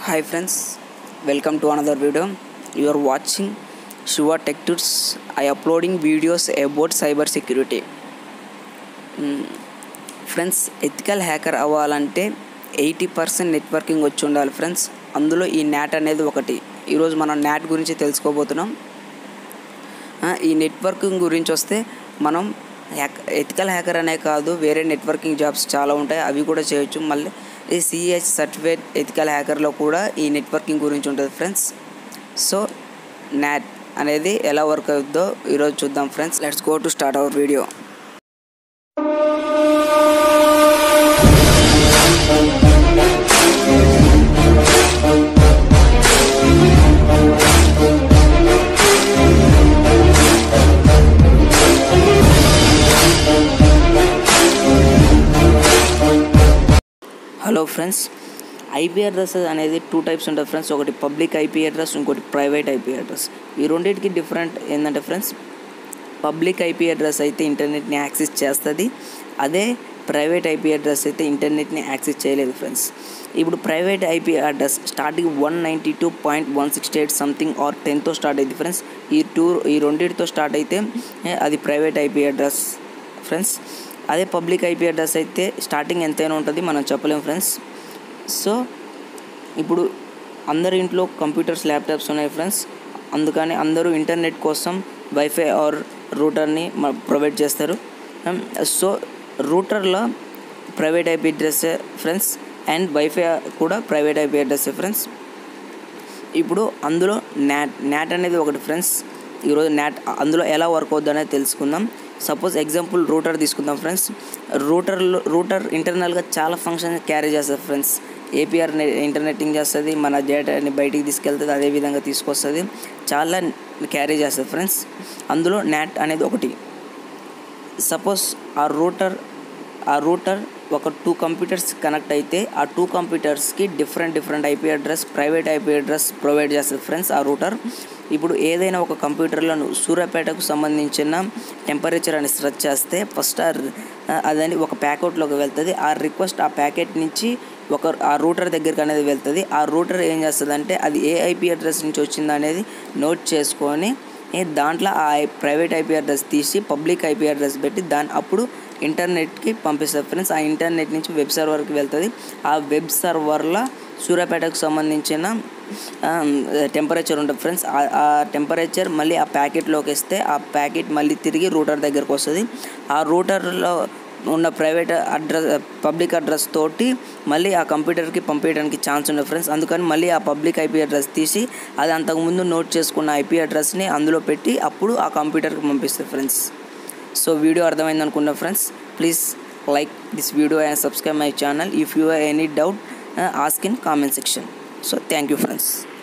Hi friends, welcome to another video. You are watching Shiva Tech Tips. I uploading videos about cyber security. Friends ethical hacker అవ్వాలంటే eighty percent networking వచ్చి ఉండాలి friends అందులో ఈ not అనేది ఒకటి ఈరోజు మనం నాట్ గురించి తెలుసుకోబోతున్నాం ఆ, ఈ నెట్వర్కింగ్ గురించి వస్తే మనం హ్యాక్ ఎథికల్ హ్యాకర్ అనే కాదు వేరే నెట్వర్కింగ్ జాబ్స్ చాలా ఉంటాయి అవి కూడా చేయొచ్చు మళ్ళీ ఈ సిహెచ్ సర్టిఫికేట్ ఎథికల్ హ్యాకర్లో కూడా ఈ నెట్వర్కింగ్ గురించి ఉంటుంది ఫ్రెండ్స్ సో నాట్ అనేది ఎలా వర్క్ అవుతుందో ఈరోజు చూద్దాం friends let's go to start our video hello friends IP address అనేది టూ టైప్స్ ఉంటుంది ఫ్రెండ్స్ ఒకటి పబ్లిక్ ఐపీ అడ్రస్ ఇంకోటి ప్రైవేట్ ఐపీ అడ్రస్ ఈ రెండింటికి డిఫరెంట్ ఏంటంటే ఫ్రెండ్స్ పబ్లిక్ ఐపీ అడ్రస్ అయితే ఇంటర్నెట్ని యాక్సెస్ చేస్తుంది అదే ప్రైవేట్ ఐపీ అడ్రస్ అయితే ఇంటర్నెట్ని యాక్సెస్ చేయలేదు ఫ్రెండ్స్ ఇప్పుడు private IP address starting one ninety two point one sixty eight something or టెన్తో స్టార్ట్ అయింది ఫ్రెండ్స్ ఈ టూ ఈ రెండింటితో స్టార్ట్ అయితే ఏ, అది ప్రైవేట్ ఐపీ అడ్రస్ ఫ్రెండ్స్ అదే పబ్లిక్ ఐపీ అడ్రస్ అయితే స్టార్టింగ్ ఎంతైనా ఉంటుంది మనం చెప్పలేం ఫ్రెండ్స్ సో ఇప్పుడు అందరి ఇంట్లో కంప్యూటర్స్ ల్యాప్టాప్స్ ఉన్నాయి ఫ్రెండ్స్ అందుకని అందరూ ఇంటర్నెట్ కోసం వైఫై ఆర్ రూటర్ని ప్రొవైడ్ చేస్తారు సో రూటర్లో private IP address friends and wifi కూడా ప్రైవేట్ ఐపీ అడ్రస్ ఫ్రెండ్స్ ఇప్పుడు అందులో నాట్ నాట్ అనేది ఒకటి ఫ్రెండ్స్ ఈరోజు నాట్ అందులో ఎలా వర్క్ అవుద్ది అనేది తెలుసుకుందాం సపోజ్ ఎగ్జాంపుల్ రూటర్ తీసుకుందాం ఫ్రెండ్స్ రూటర్లో రూటర్ ఇంటర్నల్గా చాలా ఫంక్షన్ క్యారీ చేస్తుంది ఫ్రెండ్స్ ఏపీఆర్ ఇంటర్నెట్టింగ్ చేస్తుంది మన డేటాని బయటికి తీసుకెళ్తుంది అదే విధంగా తీసుకొస్తుంది చాలా క్యారీ చేస్తుంది ఫ్రెండ్స్ అందులో నాట్ అనేది ఒకటి సపోజ్ ఆ రూటర్ ఆ రూటర్ ఒక టూ కంప్యూటర్స్ కనెక్ట్ అయితే ఆ టూ కంప్యూటర్స్కి different different IP address private IP address provide చేస్తుంది ఫ్రెండ్స్ ఆ రూటర్ ఇప్పుడు ఏదైనా ఒక కంప్యూటర్లో నువ్వు సూర్యాపేటకు సంబంధించిన టెంపరేచర్ అని సెర్చ్ చేస్తే ఫస్ట్ ఆ అదని ఒక ప్యాకెట్లోకి వెళ్తుంది ఆ రిక్వెస్ట్ ఆ ప్యాకెట్ నుంచి ఒక ఆ రూటర్ దగ్గరికి అనేది వెళ్తుంది ఆ రూటర్ ఏం చేస్తుంది అది ఏ ఐపీ అడ్రస్ నుంచి వచ్చింది అనేది నోట్ చేసుకొని ఏ దాంట్లో ఆ ప్రైవేట్ ఐపీ అడ్రస్ తీసి పబ్లిక్ ఐపీ అడ్రస్ పెట్టి దాని అప్పుడు ఇంటర్నెట్కి పంపిస్తారు ఫ్రెండ్స్ ఆ ఇంటర్నెట్ నుంచి వెబ్ సర్వర్కి వెళ్తుంది ఆ వెబ్ సర్వర్లో సూర్యాపేటకు సంబంధించిన టెంపరేచర్ ఉంటుంది ఫ్రెండ్స్ ఆ- ఆ టెంపరేచర్ మళ్ళీ ఆ ప్యాకెట్లోకి వస్తే ఆ ప్యాకెట్ మళ్ళీ తిరిగి రూటర్ దగ్గరకు వస్తుంది ఆ రూటర్లో ఉన్న ప్రైవేట్ అడ్రస్ పబ్లిక్ అడ్రస్ తోటి మళ్ళీ ఆ కంప్యూటర్కి పంపించడానికి ఛాన్స్ ఉంది ఫ్రెండ్స్ అందుకని మళ్ళీ ఆ పబ్లిక్ ఐపీ అడ్రస్ తీసి అది అంతకుముందు నోట్ చేసుకున్న ఐపీ అడ్రస్ని అందులో పెట్టి అప్పుడు ఆ కంప్యూటర్కి పంపిస్తుంది ఫ్రెండ్స్ సో వీడియో అర్థమైంది అనుకున్నా friends please like this video and subscribe my channel if you any doubt ask in comment section so thank you friends